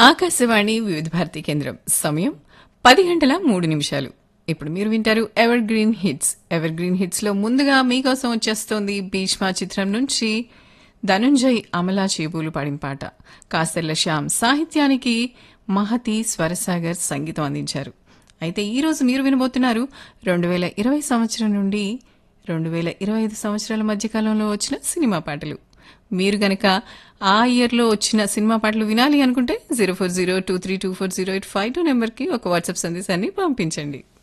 ఆకాశవాణి వివిధ భారతి కేంద్రం సమయం పది గంటల మూడు నిమిషాలు ఇప్పుడు మీరు వింటారు evergreen hits evergreen hits లో ముందుగా మీకోసం వచ్చేస్తోంది భీష్మా చిత్రం నుంచి ధనుంజయ్ అమలా చేబూలు పాడిన పాట కాస్తెల్ల శ్యామ్ సాహిత్యానికి మహతి స్వరసాగర్ సంగీతం అందించారు అయితే ఈ రోజు మీరు వినబోతున్నారు రెండు వేల ఇరవై సంవత్సరం నుండి రెండు వేల ఇరవై ఐదు సంవత్సరాల మధ్య కాలంలో వచ్చిన సినిమా పాటలు మీరు గనక ఆ ఇయర్లో వచ్చిన సినిమా పాటలు వినాలి అనుకుంటే zero four zero two three two four zero eight five two నెంబర్కి ఒక వాట్సాప్ సందేశాన్ని పంపించండి